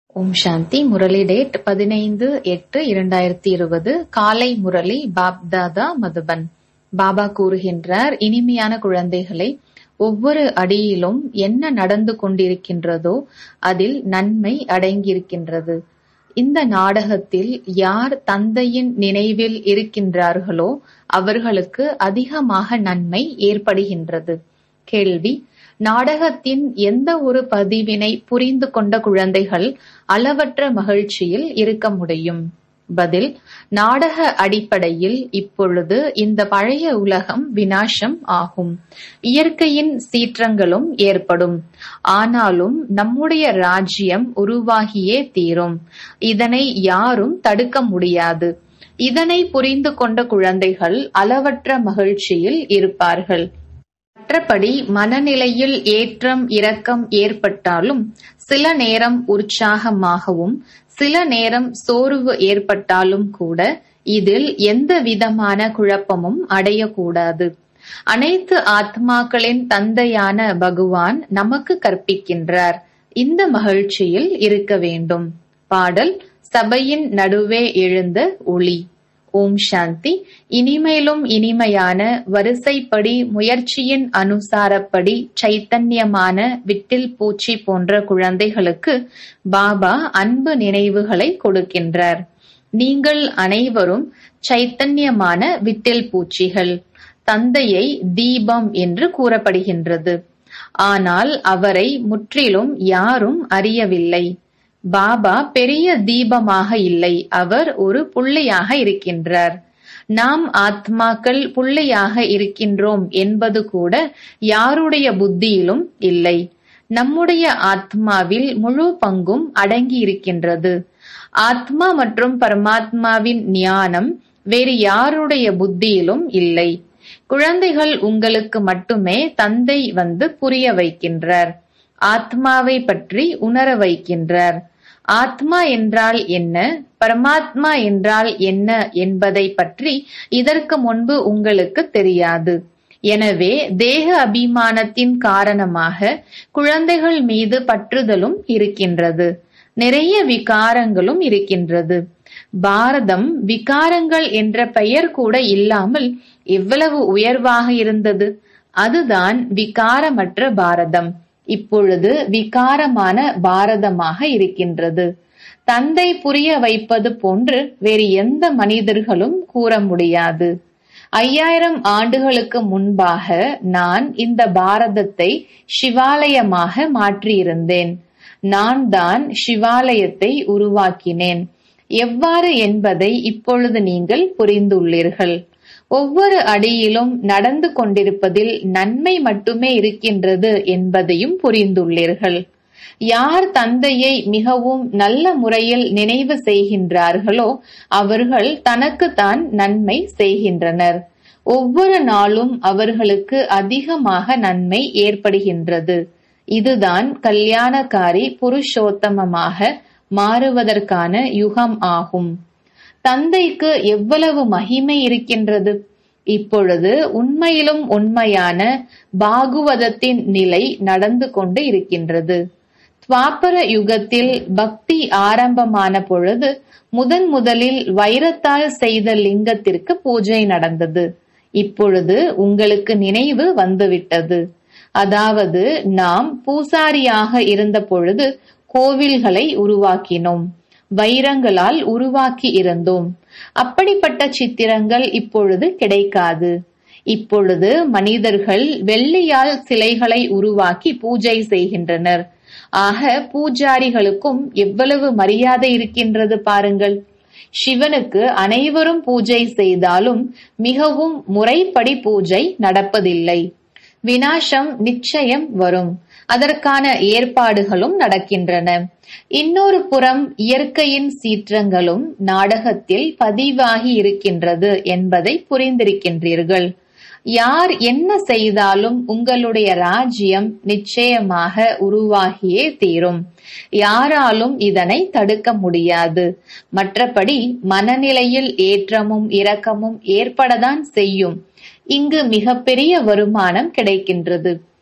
ஓம் சாந்தி Murali date பதினைந்து எட்டு இரண்டாயிரத்தி இருபது காலை முரளி பாப்தாதா மதுபன் பாபா கூறுகின்றார் இனிமையான குழந்தைகளை ஒவ்வொரு அடியிலும் என்ன நடந்து கொண்டிருக்கின்றதோ அதில் நன்மை அடங்கியிருக்கின்றது இந்த நாடகத்தில் யார் தந்தையின் நினைவில் இருக்கின்றார்களோ அவர்களுக்கு அதிகமாக நன்மை ஏற்படுகின்றது கேள்வி நாடகத்தின் எந்த ஒரு பதிவினை புரிந்து கொண்ட குழந்தைகள் அளவற்ற மகிழ்ச்சியில் இருக்க முடியும் பதில் நாடக அடிப்படையில் இப்பொழுது இந்த பழைய உலகம் வினாசம் ஆகும் இயற்கையின் சீற்றங்களும் ஏற்படும் ஆனாலும் நம்முடைய ராஜ்யம் உருவாகியே தீரும் இதனை யாரும் தடுக்க முடியாது இதனை புரிந்து கொண்ட குழந்தைகள் அளவற்ற மகிழ்ச்சியில் இருப்பார்கள் மற்றபடி மனநிலையில் ஏற்றம் இரக்கம் ஏற்பட்டாலும் சில நேரம் உற்சாகமாகவும் சில நேரம் சோர்வு ஏற்பட்டாலும் கூட இதில் எந்த விதமான குழப்பமும் அடையக்கூடாது அனைத்து ஆத்மாக்களின் தந்தையான பகவான் நமக்கு கற்பிக்கின்றார் இந்த மகிழ்ச்சியில் இருக்க வேண்டும் பாடல் சபையின் நடுவே எழுந்த ஒளி ஓம் சாந்தி இனிமேலும் இனிமையான வரிசைப்படி முயற்சியின் அனுசாரப்படி சைத்தன்யமான விட்டில் பூச்சி போன்ற குழந்தைகளுக்கு பாபா அன்பு நினைவுகளை கொடுக்கின்றார் நீங்கள் அனைவரும் சைத்தன்யமான விட்டில் பூச்சிகள் தந்தையை தீபம் என்று கூறப்படுகின்றது ஆனால் அவரை முற்றிலும் யாரும் அறியவில்லை பாபா பெரிய தீபமாக இல்லை அவர் ஒரு புள்ளியாக இருக்கின்றார் நாம் ஆத்மாக்கள் புள்ளியாக இருக்கின்றோம் என்பது கூட யாருடைய புத்தியிலும் இல்லை நம்முடைய ஆத்மாவில் முழு பங்கும் அடங்கி இருக்கின்றது ஆத்மா மற்றும் பரமாத்மாவின் ஞானம் வேறு யாருடைய புத்தியிலும் இல்லை குழந்தைகள் உங்களுக்கு மட்டுமே தந்தை வந்து புரிய வைக்கின்றார் ஆத்மாவை பற்றி உணர வைக்கின்றார் ஆத்மா என்றால் என்ன பரமாத்மா என்றால் என்ன என்பதை பற்றி இதற்கு முன்பு உங்களுக்கு தெரியாது எனவே தேக அபிமானத்தின் காரணமாக குழந்தைகள் மீது பற்றுதலும் இருக்கின்றது நிறைய விகாரங்களும் இருக்கின்றது பாரதம் விகாரங்கள் என்ற பெயர் கூட இல்லாமல் எவ்வளவு உயர்வாக இருந்தது அதுதான் விகாரமற்ற பாரதம் இப்பொழுது விகாரமான பாரதமாக இருக்கின்றது தந்தை புரிய வைப்பது போன்று வேறு எந்த மனிதர்களும் கூற முடியாது ஐயாயிரம் ஆண்டுகளுக்கு முன்பாக நான் இந்த பாரதத்தை சிவாலயமாக மாற்றியிருந்தேன் நான் தான் சிவாலயத்தை உருவாக்கினேன் எவ்வாறு என்பதை இப்பொழுது நீங்கள் புரிந்துள்ளீர்கள் ஒவ்வொரு அடியிலும் நடந்து கொண்டிருப்பதில் நன்மை மட்டுமே இருக்கின்றது என்பதையும் புரிந்துள்ளீர்கள் யார் தந்தையை மிகவும் நல்ல முறையில் நினைவு செய்கின்றார்களோ அவர்கள் தனக்குத்தான் நன்மை செய்கின்றனர் ஒவ்வொரு நாளும் அவர்களுக்கு அதிகமாக நன்மை ஏற்படுகின்றது இதுதான் கல்யாணக்காரி புருஷோத்தமமாக மாறுவதற்கான யுகம் ஆகும் தந்தைக்கு எவ்வளவு மகிமை இருக்கின்றது இப்பொழுது உண்மையிலும் உண்மையான பாகுவதத்தின் நிலை நடந்து கொண்டு இருக்கின்றது துவாபர யுகத்தில் பக்தி ஆரம்பமான பொழுது முதன் முதலில் வைரத்தால் செய்த லிங்கத்திற்கு பூஜை நடந்தது இப்பொழுது உங்களுக்கு நினைவு வந்துவிட்டது அதாவது நாம் பூசாரியாக இருந்த பொழுது கோவில்களை உருவாக்கினோம் வைரங்களால் உருவாக்கி இருந்தோம் அப்படிப்பட்ட சித்திரங்கள் இப்பொழுது கிடைக்காது இப்பொழுது மனிதர்கள் வெள்ளியால் சிலைகளை உருவாக்கி பூஜை செய்கின்றனர் ஆக பூஜாரிகளுக்கும் எவ்வளவு மரியாதை இருக்கின்றது பாருங்கள் சிவனுக்கு அனைவரும் பூஜை செய்தாலும் மிகவும் முறைப்படி பூஜை நடப்பதில்லை வினாசம் நிச்சயம் வரும் அதற்கான ஏற்பாடுகளும் நடக்கின்றன இன்னொரு புறம் இயற்கையின் சீற்றங்களும் நாடகத்தில் பதிவாகி இருக்கின்றது என்பதை புரிந்திருக்கின்றீர்கள் யார் என்ன செய்தாலும் உங்களுடைய ராஜ்யம் நிச்சயமாக உருவாகியே தீரும் யாராலும் இதனை தடுக்க முடியாது மற்றபடி மனநிலையில் ஏற்றமும் இரக்கமும் ஏற்படத்தான் செய்யும் இங்கு மிகப்பெரிய வருமானம் கிடைக்கின்றது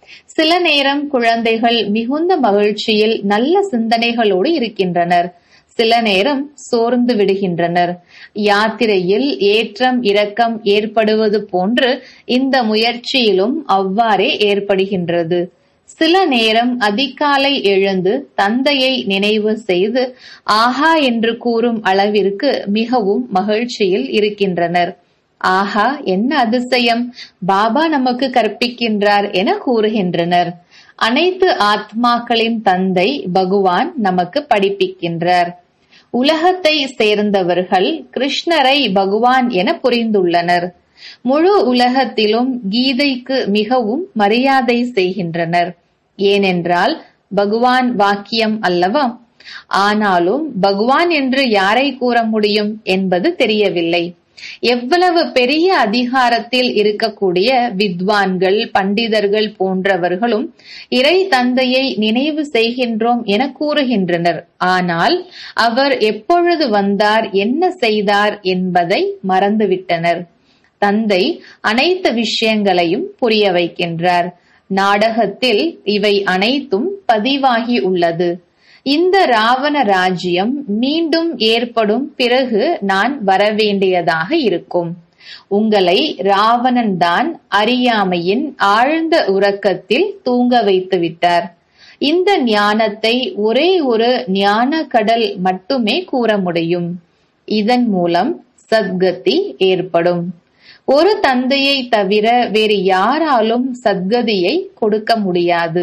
சில நேரம் குழந்தைகள் மிகுந்த மகிழ்ச்சியில் நல்ல சிந்தனைகளோடு இருக்கின்றனர் சில நேரம் சோர்ந்து விடுகின்றனர் யாத்திரையில் ஏற்றம் இரக்கம் ஏற்படுவது போன்று இந்த முயற்சியிலும் அவ்வாறே ஏற்படுகின்றது சில நேரம் அதிகாலை எழுந்து தந்தையை நினைவு செய்து ஆஹா என்று கூறும் அளவிற்கு மிகவும் மகிழ்ச்சியில் இருக்கின்றனர் ஆஹா என்ன அதிசயம் பாபா நமக்கு கற்பிக்கின்றார் என கூறுகின்றனர் அனைத்து ஆத்மாக்களின் தந்தை பகவான் நமக்கு படிப்பிக்கின்றார் உலகத்தை சேர்ந்தவர்கள் கிருஷ்ணரை பகவான் என புரிந்துள்ளனர் முழு உலகத்திலும் கீதைக்கு மிகவும் மரியாதை செய்கின்றனர் ஏனென்றால் பகவான் வாக்கியம் அல்லவா ஆனாலும் பகவான் என்று யாரை கூற முடியும் என்பது தெரியவில்லை எவ்வளவு பெரிய அதிகாரத்தில் இருக்கக்கூடிய வித்வான்கள் பண்டிதர்கள் போன்றவர்களும் இறை தந்தையை நினைவு செய்கின்றோம் என கூறுகின்றனர் ஆனால் அவர் எப்பொழுது வந்தார் என்ன செய்தார் என்பதை மறந்துவிட்டனர் தந்தை அனைத்து விஷயங்களையும் புரிய வைக்கின்றார் நாடகத்தில் இவை அனைத்தும் பதிவாகி உள்ளது இந்த ராவண ராஜ்யம் மீண்டும் ஏற்படும் பிறகு நான் வரவேண்டியதாக இருக்கும் உங்களை ராவணன் தான் அறியாமையின் ஆழ்ந்த உறக்கத்தில் தூங்க வைத்து விட்டார் இந்த ஞானத்தை ஒரே ஒரு ஞான கடல் மட்டுமே கூற முடியும் இதன் மூலம் சத்கதி ஏற்படும் ஒரு தந்தையை தவிர வேறு யாராலும் சத்கதியை கொடுக்க முடியாது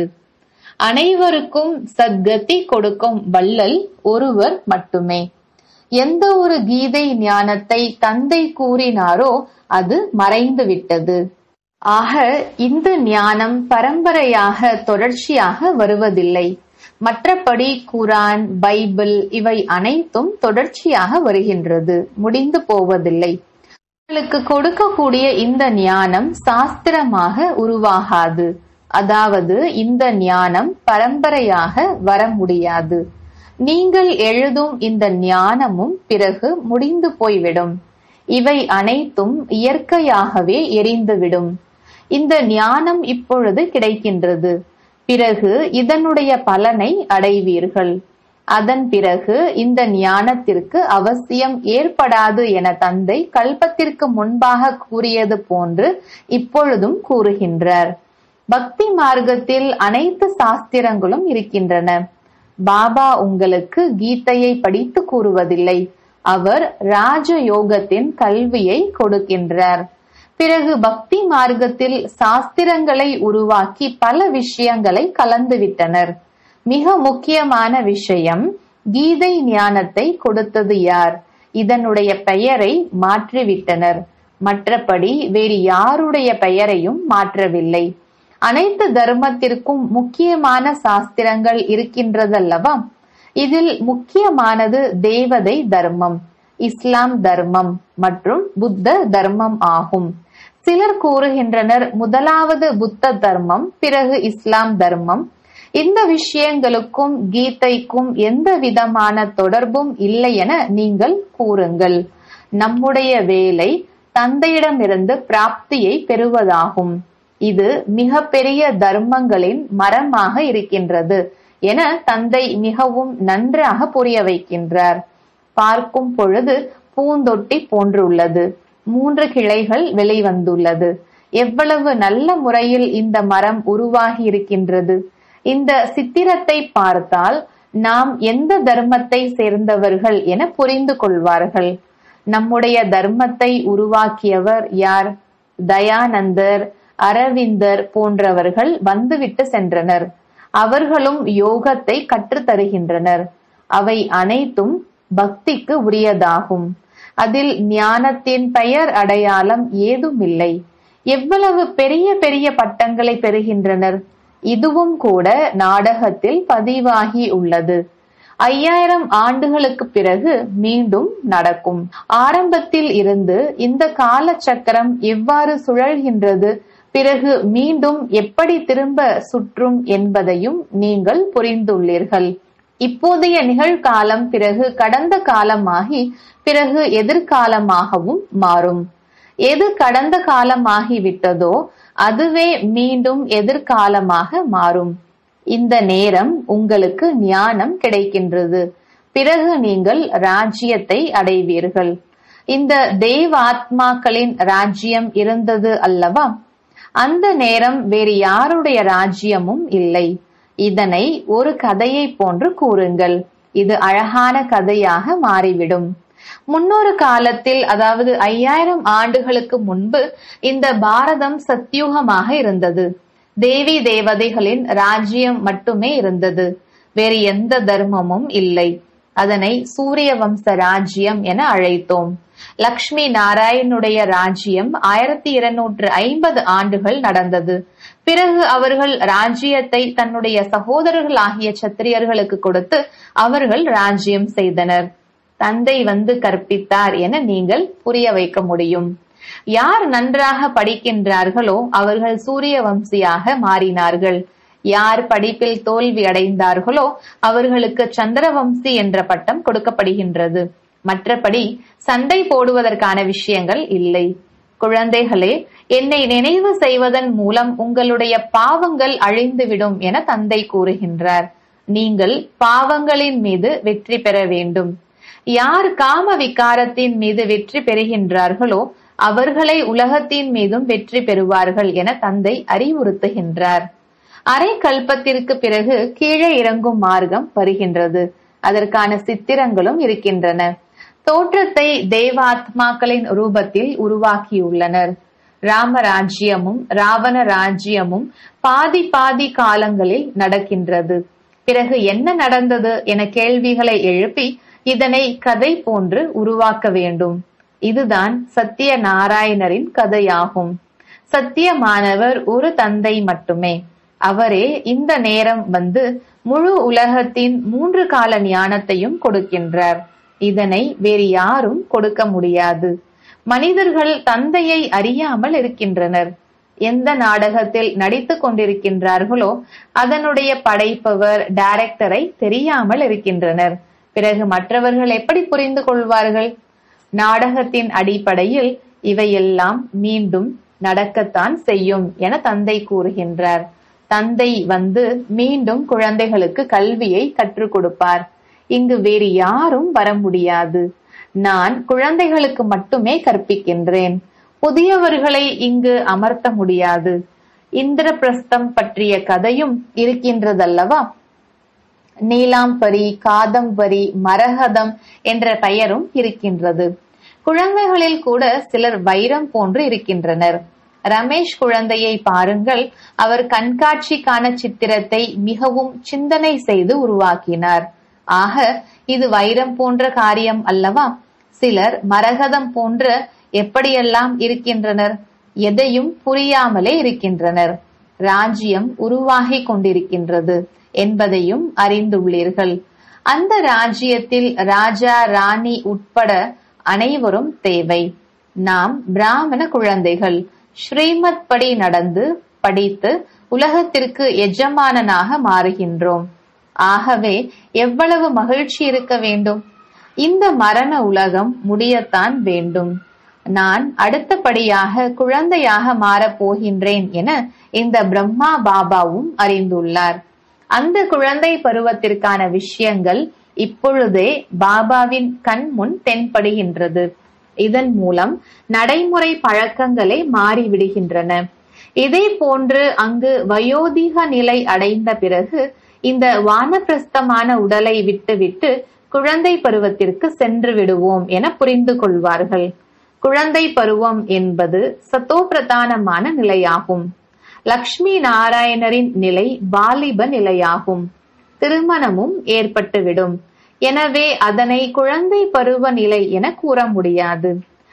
அனைவருக்கும் சத்கதி கொடுக்கும் வள்ளல் ஒருவர் மட்டுமே எந்த ஒரு கீதை ஞானத்தை தந்தை கூறினாரோ அது மறைந்து விட்டது ஆக இந்த ஞானம் பரம்பரையாக தொடர்ச்சியாக வருவதில்லை மற்றபடி குரான் பைபிள் இவை அனைத்தும் தொடர்ச்சியாக வருகின்றது முடிந்து போவதில்லை உங்களுக்கு கொடுக்கக்கூடிய இந்த ஞானம் சாஸ்திரமாக உருவாகாது அதாவது இந்த ஞானம் பரம்பரையாக வர முடியாது நீங்கள் எழுதும் இந்த ஞானமும் பிறகு முடிந்து போய்விடும் இவை அனைத்தும் இயற்கையாகவே எரிந்துவிடும் இந்த ஞானம் இப்பொழுது கிடைக்கின்றது பிறகு இதனுடைய பலனை அடைவீர்கள் அதன் பிறகு இந்த ஞானத்திற்கு அவசியம் ஏற்படாது என தந்தை கல்பத்திற்கு முன்பாக கூறியது போன்று இப்பொழுதும் கூறுகின்றார் பக்தி மார்க்கத்தில் அனைத்து சாஸ்திரங்களும் இருக்கின்றன பாபா உங்களுக்கு கீதையை படித்து கூறுவதில்லை அவர் ராஜ யோகத்தின் கல்வியை கொடுக்கின்றார் பிறகு பக்தி மார்க்கத்தில் சாஸ்திரங்களை உருவாக்கி பல விஷயங்களை கலந்துவிட்டனர் மிக முக்கியமான விஷயம் கீதை ஞானத்தை கொடுத்தது யார் இதனுடைய பெயரை மாற்றிவிட்டனர் மற்றபடி வேறு யாருடைய பெயரையும் மாற்றவில்லை அனைத்து தர்மத்திற்கும் முக்கியமான சாஸ்திரங்கள் இருக்கின்றதல்லவா இதில் முக்கியமானது தேவதை தர்மம் இஸ்லாம் தர்மம் மற்றும் புத்த தர்மம் ஆகும் சிலர் கூறுகின்றனர் முதலாவது புத்த தர்மம் பிறகு இஸ்லாம் தர்மம் இந்த விஷயங்களுக்கும் கீதைக்கும் எந்த விதமான தொடர்பும் இல்லை என நீங்கள் கூறுங்கள் நம்முடைய வேலை தந்தையிடமிருந்து பிராப்தியை பெறுவதாகும் இது மிக பெரிய தர்மங்களின் மரமாக இருக்கின்றது என தந்தை மிகவும் நன்றாக புரிய வைக்கின்றார் பார்க்கும் பொழுது பூந்தொட்டி போன்றுள்ளது மூன்று கிளைகள் வெளிவந்துள்ளது எவ்வளவு நல்ல முறையில் இந்த மரம் உருவாகி இருக்கின்றது இந்த சித்திரத்தை பார்த்தால் நாம் எந்த தர்மத்தை சேர்ந்தவர்கள் என புரிந்து கொள்வார்கள் நம்முடைய தர்மத்தை உருவாக்கியவர் யார் தயானந்தர் அரவிந்தர் போன்றவர்கள் வந்துவிட்டு சென்றனர் அவர்களும் யோகத்தை கற்றுத் தருகின்றனர் அவை அனைத்தும் பக்திக்கு உரியதாகும் அதில் ஞானத்தின் பெயர் அடையாளம் ஏதுமில்லை எவ்வளவு பெரிய பெரிய பட்டங்களை பெறுகின்றனர் இதுவும் கூட நாடகத்தில் பதிவாகி உள்ளது ஐயாயிரம் ஆண்டுகளுக்கு பிறகு மீண்டும் நடக்கும் ஆரம்பத்தில் இருந்து இந்த கால சக்கரம் எவ்வாறு சுழல்கின்றது பிறகு மீண்டும் எப்படி திரும்ப சுற்றும் என்பதையும் நீங்கள் புரிந்துள்ளீர்கள் இப்போதைய நிகழ்காலம் பிறகு கடந்த காலமாகி பிறகு எதிர்காலமாகவும் மாறும் எது கடந்த காலமாகி விட்டதோ அதுவே மீண்டும் எதிர்காலமாக மாறும் இந்த நேரம் உங்களுக்கு ஞானம் கிடைக்கின்றது பிறகு நீங்கள் ராஜ்யத்தை அடைவீர்கள் இந்த தெய்வாத்மாக்களின் ராஜ்யம் இருந்தது அல்லவா அந்த நேரம் வேறு யாருடைய ராஜ்யமும் இல்லை இதனை ஒரு கதையை போன்று கூறுங்கள் இது அழகான கதையாக மாறிவிடும் முன்னொரு காலத்தில் அதாவது ஐயாயிரம் ஆண்டுகளுக்கு முன்பு இந்த பாரதம் சத்தியுகமாக இருந்தது தேவி தேவதைகளின் ராஜ்யம் மட்டுமே இருந்தது வேறு எந்த தர்மமும் இல்லை அதனை சூரிய வம்ச ராஜ்யம் என அழைத்தோம் லக்ஷ்மி நாராயணுடைய ராஜ்யம் ஆயிரத்தி இருநூற்று ஐம்பது ஆண்டுகள் நடந்தது பிறகு அவர்கள் ராஜ்யத்தை தன்னுடைய சகோதரர்கள் ஆகிய சத்திரியர்களுக்கு கொடுத்து அவர்கள் ராஜ்யம் செய்தனர் தந்தை வந்து கற்பித்தார் என நீங்கள் புரிய வைக்க முடியும் யார் நன்றாக படிக்கின்றார்களோ அவர்கள் சூரிய வம்சியாக மாறினார்கள் யார் படிப்பில் தோல்வி அடைந்தார்களோ அவர்களுக்கு சந்திரவம்சி என்ற பட்டம் கொடுக்கப்படுகின்றது மற்றபடி சண்டை போடுவதற்கான விஷயங்கள் இல்லை குழந்தைகளே என்னை நினைவு செய்வதன் மூலம் உங்களுடைய பாவங்கள் அழிந்துவிடும் என தந்தை கூறுகின்றார் நீங்கள் பாவங்களின் மீது வெற்றி பெற வேண்டும் யார் காம விகாரத்தின் மீது வெற்றி பெறுகின்றார்களோ அவர்களை உலகத்தின் மீதும் வெற்றி பெறுவார்கள் என தந்தை அறிவுறுத்துகின்றார் அரை கல்பத்திற்கு பிறகு கீழே இறங்கும் மார்க்கம் வருகின்றது அதற்கான சித்திரங்களும் இருக்கின்றன தோற்றத்தை தேவாத்மாக்களின் ரூபத்தில் உருவாக்கியுள்ளனர் ராமராஜ்யமும் ராவண ராஜ்யமும் பாதி பாதி காலங்களில் நடக்கின்றது பிறகு என்ன நடந்தது என கேள்விகளை எழுப்பி இதனை கதை போன்று உருவாக்க வேண்டும் இதுதான் சத்திய நாராயணரின் கதையாகும் சத்தியமானவர் ஒரு தந்தை மட்டுமே அவரே இந்த நேரம் வந்து முழு உலகத்தின் மூன்று கால ஞானத்தையும் கொடுக்கின்றார் இதனை வேறு யாரும் கொடுக்க முடியாது மனிதர்கள் தந்தையை அறியாமல் இருக்கின்றனர் எந்த நாடகத்தில் நடித்துக் கொண்டிருக்கின்றார்களோ அதனுடைய படைப்பவர் டைரக்டரை தெரியாமல் இருக்கின்றனர் பிறகு மற்றவர்கள் எப்படி புரிந்து கொள்வார்கள் நாடகத்தின் அடிப்படையில் இவையெல்லாம் மீண்டும் நடக்கத்தான் செய்யும் என தந்தை கூறுகின்றார் தந்தை வந்து மீண்டும் குழந்தைகளுக்கு கல்வியை கற்றுக் கொடுப்பார் இங்கு வேறு யாரும் வர முடியாது நான் குழந்தைகளுக்கு மட்டுமே கற்பிக்கின்றேன் புதியவர்களை இங்கு அமர்த்த முடியாது இந்திரபிரஸ்தம் பற்றிய கதையும் இருக்கின்றதல்லவா நீலாம்பரி காதம்பரி மரகதம் என்ற பெயரும் இருக்கின்றது குழந்தைகளில் கூட சிலர் வைரம் போன்று இருக்கின்றனர் ரமேஷ் குழந்தையை பாருங்கள் அவர் கண்காட்சிக்கான சித்திரத்தை மிகவும் சிந்தனை செய்து உருவாக்கினார் ஆக இது வைரம் போன்ற காரியம் அல்லவா சிலர் மரகதம் போன்ற எப்படியெல்லாம் இருக்கின்றனர் எதையும் புரியாமலே இருக்கின்றனர் ராஜ்யம் உருவாகி கொண்டிருக்கின்றது என்பதையும் அறிந்துள்ளீர்கள் அந்த ராஜ்யத்தில் ராஜா ராணி உட்பட அனைவரும் தேவை நாம் பிராமண குழந்தைகள் ஸ்ரீமத் படி நடந்து படித்து உலகத்திற்கு எஜமானனாக மாறுகின்றோம் ஆகவே எவ்வளவு மகிழ்ச்சி இருக்க வேண்டும் இந்த மரண உலகம் முடியத்தான் வேண்டும் நான் அடுத்தபடியாக குழந்தையாக மாறப் போகின்றேன் என இந்த பிரம்மா பாபாவும் அறிந்துள்ளார் அந்த குழந்தை பருவத்திற்கான விஷயங்கள் இப்பொழுதே பாபாவின் கண் முன் தென்படுகின்றது இதன் மூலம் நடைமுறை பழக்கங்களே மாறிவிடுகின்றன இதே போன்று அங்கு வயோதிக நிலை அடைந்த பிறகு இந்த வானப்பிரஸ்தமான உடலை விட்டுவிட்டு குழந்தை பருவத்திற்கு சென்று விடுவோம் என புரிந்து கொள்வார்கள் குழந்தை பருவம் என்பது சத்தோபிரதானமான நிலையாகும் லக்ஷ்மி நாராயணரின் நிலை வாலிப நிலையாகும் திருமணமும் ஏற்பட்டுவிடும் எனவே அதனை குழந்தை பருவ நிலை என கூற முடியாது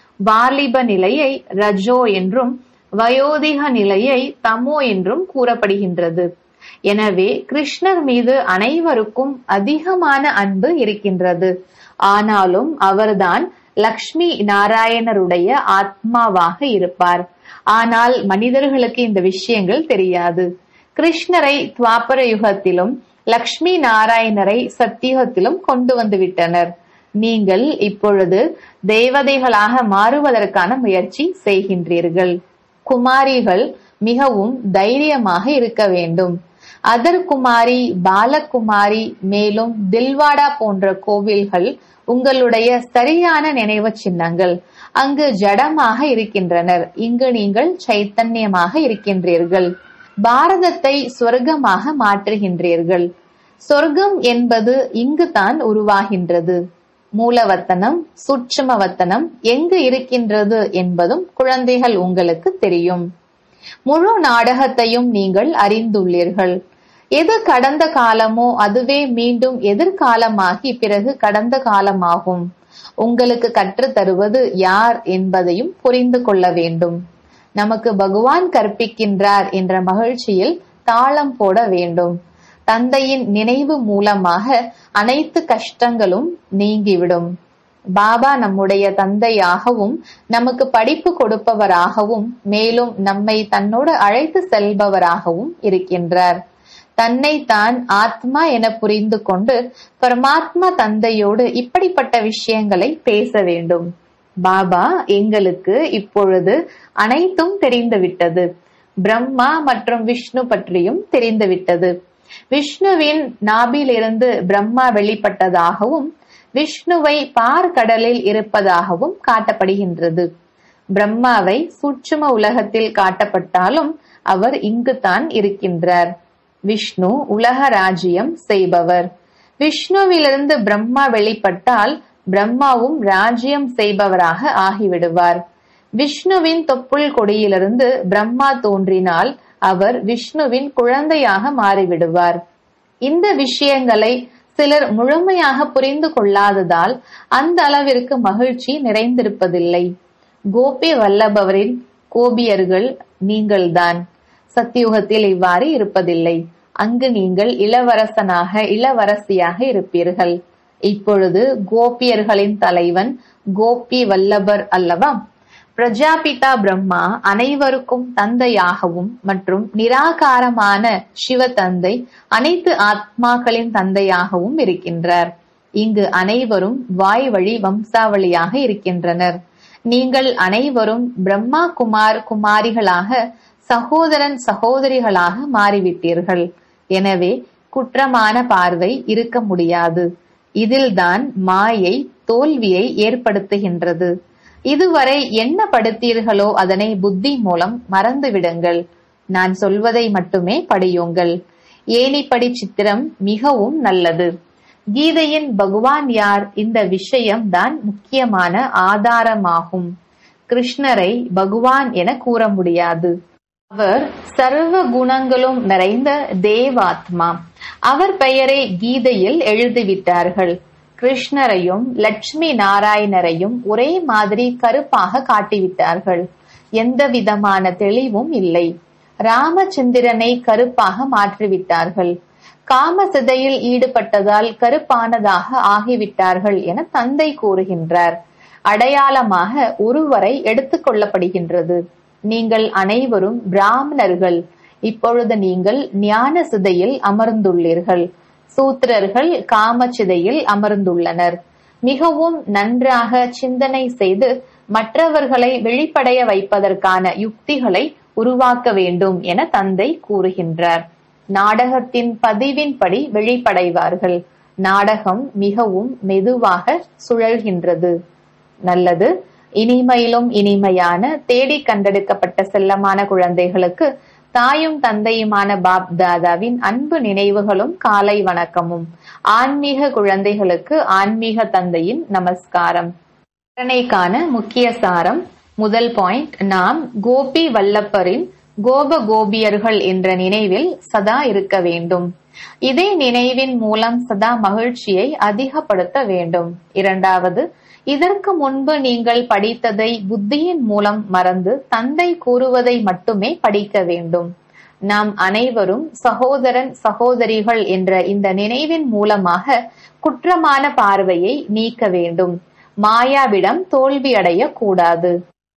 வாலிப நிலையை ரஜோ என்றும் வயோதிக நிலையை தமோ என்றும் கூறப்படுகின்றது எனவே கிருஷ்ணர் மீது அனைவருக்கும் அதிகமான அன்பு இருக்கின்றது ஆனாலும் அவர்தான் லக்ஷ்மி நாராயணருடைய ஆத்மாவாக இருப்பார் ஆனால் மனிதர்களுக்கு இந்த விஷயங்கள் தெரியாது கிருஷ்ணரை துவாபர யுகத்திலும் லக்ஷ்மி நாராயணரை சத்தியுகத்திலும் கொண்டு வந்து விட்டனர் நீங்கள் இப்பொழுது தேவதைகளாக மாறுவதற்கான முயற்சி செய்கின்றீர்கள் குமாரிகள் மிகவும் தைரியமாக இருக்க வேண்டும் அதர்குமாரி பாலகுமாரி மேலும் தில்வாடா போன்ற கோவில்கள் உங்களுடைய சரியான நினைவு சின்னங்கள் அங்கு ஜடமாக இருக்கின்றனர் இங்கு நீங்கள் சைத்தன்யமாக இருக்கின்றீர்கள் பாரதத்தை சொர்க்கமாக மாற்றுகின்றீர்கள் சொர்க்கம் என்பது இங்குதான் உருவாகின்றது மூலவத்தனம் சூட்சுமவத்தனம் எங்கு இருக்கின்றது என்பதும் குழந்தைகள் உங்களுக்கு தெரியும் முழு நாடகத்தையும் நீங்கள் அறிந்துள்ளீர்கள் எது கடந்த காலமோ அதுவே மீண்டும் எதிர்காலமாகி பிறகு கடந்த காலமாகும் உங்களுக்கு கற்றுத் தருவது யார் என்பதையும் புரிந்து கொள்ள வேண்டும் நமக்கு பகவான் கற்பிக்கின்றார் என்ற மகிழ்ச்சியில் தாளம் போட வேண்டும் தந்தையின் நினைவு மூலமாக அனைத்து கஷ்டங்களும் நீங்கிவிடும் பாபா நம்முடைய தந்தையாகவும் நமக்கு படிப்பு கொடுப்பவராகவும் மேலும் நம்மை தன்னோடு அழைத்து செல்பவராகவும் இருக்கின்றார் தன்னை தான் ஆத்மா என புரிந்து கொண்டு பரமாத்மா தந்தையோடு இப்படிப்பட்ட விஷயங்களை பேச வேண்டும் பாபா எங்களுக்கு இப்பொழுது அனைத்தும் தெரிந்துவிட்டது பிரம்மா மற்றும் விஷ்ணு பற்றியும் தெரிந்துவிட்டது விஷ்ணுவின் நாபிலிருந்து பிரம்மா வெளிப்பட்டதாகவும் விஷ்ணுவை பார்க்கடலில் இருப்பதாகவும் காட்டப்படுகின்றது பிரம்மாவை சூட்சும உலகத்தில் காட்டப்பட்டாலும் அவர் இங்குதான் இருக்கின்றார் விஷ்ணு உலக ராஜ்யம் செய்பவர் விஷ்ணுவிலிருந்து பிரம்மா வெளிப்பட்டால் பிரம்மாவும் ராஜ்யம் செய்பவராக ஆகிவிடுவார் விஷ்ணுவின் தொப்புள் கொடியிலிருந்து பிரம்மா தோன்றினால் அவர் விஷ்ணுவின் குழந்தையாக மாறிவிடுவார் இந்த விஷயங்களை சிலர் முழுமையாக புரிந்து கொள்ளாததால் அந்த அளவிற்கு மகிழ்ச்சி நிறைந்திருப்பதில்லை கோபி வல்லபவரின் கோபியர்கள் நீங்கள்தான் சத்தியுகத்தில் இவ்வாறு இருப்பதில்லை அங்கு நீங்கள் இளவரசனாக இளவரசியாக இருப்பீர்கள் இப்பொழுது கோபியர்களின் தலைவன் கோபி வல்லபர் அல்லவா பிரஜாபிதா பிரம்மா அனைவருக்கும் தந்தையாகவும் மற்றும் நிராகாரமான சிவ தந்தை அனைத்து ஆத்மாக்களின் தந்தையாகவும் இருக்கின்றார் இங்கு அனைவரும் வாய் வழி வம்சாவளியாக இருக்கின்றனர் நீங்கள் அனைவரும் பிரம்மா குமார் குமாரிகளாக சகோதரன் சகோதரிகளாக மாறிவிட்டீர்கள் எனவே குற்றமான பார்வை இருக்க முடியாது இதில்தான் மாயை தோல்வியை ஏற்படுத்துகின்றது இதுவரை என்ன படுத்தீர்களோ அதனை புத்தி மூலம் மறந்துவிடுங்கள் நான் சொல்வதை மட்டுமே படியுங்கள் ஏனிப்படி சித்திரம் மிகவும் நல்லது கீதையின் பகவான் யார் இந்த விஷயம் தான் முக்கியமான ஆதாரமாகும் கிருஷ்ணரை பகவான் என கூற முடியாது அவர் சர்வ குணங்களும் நிறைந்த தேவாத்மா அவர் பெயரை கீதையில் எழுதிவிட்டார்கள் கிருஷ்ணரையும் லட்சுமி நாராயணரையும் ஒரே மாதிரி கருப்பாக காட்டிவிட்டார்கள் எந்த விதமான தெளிவும் இல்லை ராமச்சந்திரனை கருப்பாக மாற்றிவிட்டார்கள் காம சிதையில் ஈடுபட்டதால் கருப்பானதாக ஆகிவிட்டார்கள் என தந்தை கூறுகின்றார் அடையாளமாக ஒருவரை எடுத்துக் கொள்ளப்படுகின்றது நீங்கள் அனைவரும் பிராமணர்கள் இப்பொழுது நீங்கள் ஞான சிதையில் அமர்ந்துள்ளீர்கள் சூத்திரர்கள் காமச்சிதையில் அமர்ந்துள்ளனர் மிகவும் நன்றாக சிந்தனை செய்து மற்றவர்களை வெளிப்படைய வைப்பதற்கான யுக்திகளை உருவாக்க வேண்டும் என தந்தை கூறுகின்றார் நாடகத்தின் பதிவின்படி வெளிப்படைவார்கள் நாடகம் மிகவும் மெதுவாக சுழல்கின்றது நல்லது இனிமையிலும் இனிமையான தேடி கண்டெடுக்கப்பட்ட செல்லமான குழந்தைகளுக்கு தாயும் தந்தையுமான பாப் தாதாவின் அன்பு நினைவுகளும் காலை வணக்கமும் ஆன்மீக குழந்தைகளுக்கு ஆன்மீக தந்தையின் நமஸ்காரம் கான முக்கிய சாரம் முதல் பாயிண்ட் நாம் கோபி வல்லப்பரின் கோப கோபியர்கள் என்ற நினைவில் சதா இருக்க வேண்டும் இதே நினைவின் மூலம் சதா மகிழ்ச்சியை அதிகப்படுத்த வேண்டும் இரண்டாவது இதற்கு முன்பு நீங்கள் படித்ததை புத்தியின் மூலம் மறந்து தந்தை கூறுவதை மட்டுமே படிக்க வேண்டும் நாம் அனைவரும் சகோதரன் சகோதரிகள் என்ற இந்த நினைவின் மூலமாக குற்றமான பார்வையை நீக்க வேண்டும் மாயாவிடம் தோல்வியடைய கூடாது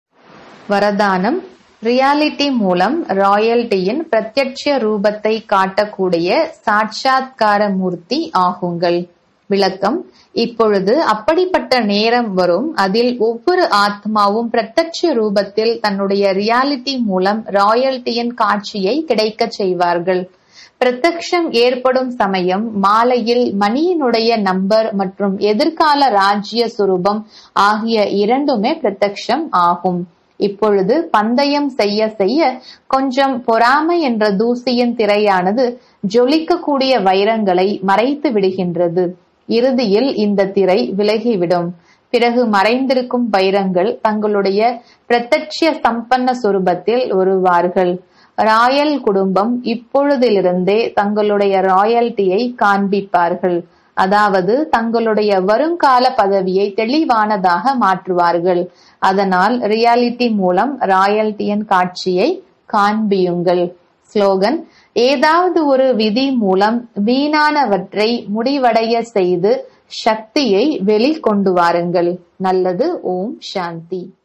வரதானம் ரியாலிட்டி மூலம் ராயல்டியின் பிரத்யட்ச ரூபத்தை காட்டக்கூடிய சாட்சாத்கார மூர்த்தி ஆகுங்கள் விளக்கம் இப்பொழுது அப்படிப்பட்ட நேரம் வரும் அதில் ஒவ்வொரு ஆத்மாவும் பிரத்யட்ச ரூபத்தில் தன்னுடைய ரியாலிட்டி மூலம் ராயல்டியின் காட்சியை கிடைக்கச் செய்வார்கள் பிரத்யக்ஷம் ஏற்படும் சமயம் மாலையில் மணியினுடைய நம்பர் மற்றும் எதிர்கால ராஜ்ய சுரூபம் ஆகிய இரண்டுமே பிரத்யக்ஷம் ஆகும் இப்பொழுது பந்தயம் செய்ய செய்ய கொஞ்சம் பொறாமை என்ற தூசியின் திரையானது ஜொலிக்கக்கூடிய வைரங்களை மறைத்து விடுகின்றது இறுதியில் இந்த திரை விலகிவிடும் பிறகு மறைந்திருக்கும் வைரங்கள் தங்களுடைய பிரத்யட்ச சம்பன்ன சுரூபத்தில் வருவார்கள் ராயல் குடும்பம் இப்பொழுதிலிருந்தே தங்களுடைய ராயல்ட்டியை காண்பிப்பார்கள் அதாவது தங்களுடைய வருங்கால பதவியை தெளிவானதாக மாற்றுவார்கள் அதனால் ரியாலிட்டி மூலம் ராயல்ட்டியின் காட்சியை காண்பியுங்கள் ஸ்லோகன் ஏதாவது ஒரு விதி மூலம் வீணானவற்றை முடிவடைய செய்து சக்தியை வெளிக்கொண்டு வாருங்கள் நல்லது ஓம் சாந்தி